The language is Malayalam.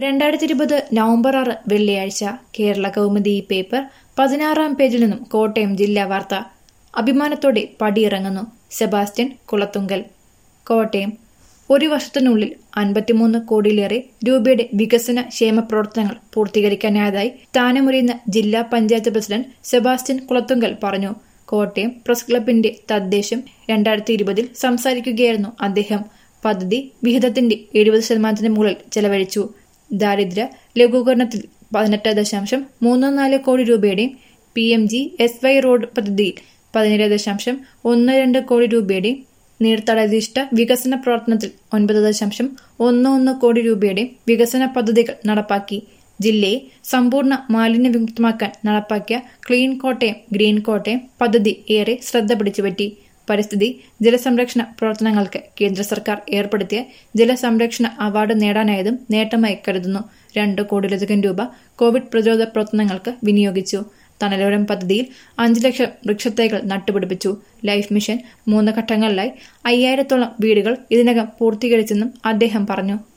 രണ്ടായിരത്തി ഇരുപത് നവംബർ ആറ് വെള്ളിയാഴ്ച കേരള കൗമുദി പേപ്പർ പതിനാറാം പേജിൽ നിന്നും കോട്ടയം ജില്ലാ വാർത്ത അഭിമാനത്തോടെ പടിയിറങ്ങുന്നു സെബാസ്റ്റ്യൻ കുളത്തുങ്കൽ കോട്ടയം ഒരു വർഷത്തിനുള്ളിൽ അൻപത്തിമൂന്ന് കോടിയിലേറെ രൂപയുടെ വികസന ക്ഷേമ പ്രവർത്തനങ്ങൾ പൂർത്തീകരിക്കാനായതായി സ്ഥാനമൊഴിയുന്ന ജില്ലാ പഞ്ചായത്ത് പ്രസിഡന്റ് സെബാസ്റ്റ്യൻ കുളത്തുങ്കൽ പറഞ്ഞു കോട്ടയം പ്രസ് ക്ലബിന്റെ തദ്ദേശം രണ്ടായിരത്തി ഇരുപതിൽ സംസാരിക്കുകയായിരുന്നു അദ്ദേഹം പദ്ധതി വിഹിതത്തിന്റെ എഴുപത് ശതമാനത്തിന് മുകളിൽ ചെലവഴിച്ചു ദാരിദ്ര്യ ലഘൂകരണത്തിൽ പതിനെട്ട് ദശാംശം മൂന്ന് നാല് കോടി രൂപയുടെയും P M G S Y road പദ്ധതിയിൽ പതിനേഴ് ദശാംശം ഒന്ന് രണ്ട് കോടി രൂപയുടെയും നീർത്തടാധിഷ്ഠ വികസന പ്രവർത്തനത്തിൽ ഒൻപത് ദശാംശം ഒന്ന് ഒന്ന് കോടി രൂപയുടെയും വികസന പദ്ധതികൾ നടപ്പാക്കി ജില്ലയെ സമ്പൂർണ്ണ മാലിന്യവിമുക്തമാക്കാൻ നടപ്പാക്കിയ ക്ലീൻ കോട്ടയം ഗ്രീൻ കോട്ടയം പദ്ധതി ഏറെ ശ്രദ്ധ പിടിച്ചുപറ്റി പരിസ്ഥിതി ജലസംരക്ഷണ പ്രവർത്തനങ്ങൾക്ക് കേന്ദ്ര സർക്കാർ ഏർപ്പെടുത്തിയ ജലസംരക്ഷണ അവാർഡ് നേടാനായതും നേട്ടമായി കരുതുന്നു രണ്ട് കോടിയിലധികം രൂപ കോവിഡ് പ്രതിരോധ പ്രവർത്തനങ്ങൾക്ക് വിനിയോഗിച്ചു തണലോരം പദ്ധതിയിൽ അഞ്ച് ലക്ഷം വൃക്ഷത്തൈകൾ നട്ടുപിടിപ്പിച്ചു ലൈഫ് മിഷൻ മൂന്ന് ഘട്ടങ്ങളിലായി അയ്യായിരത്തോളം വീടുകൾ ഇതിനകം പൂർത്തീകരിച്ചെന്നും അദ്ദേഹം പറഞ്ഞു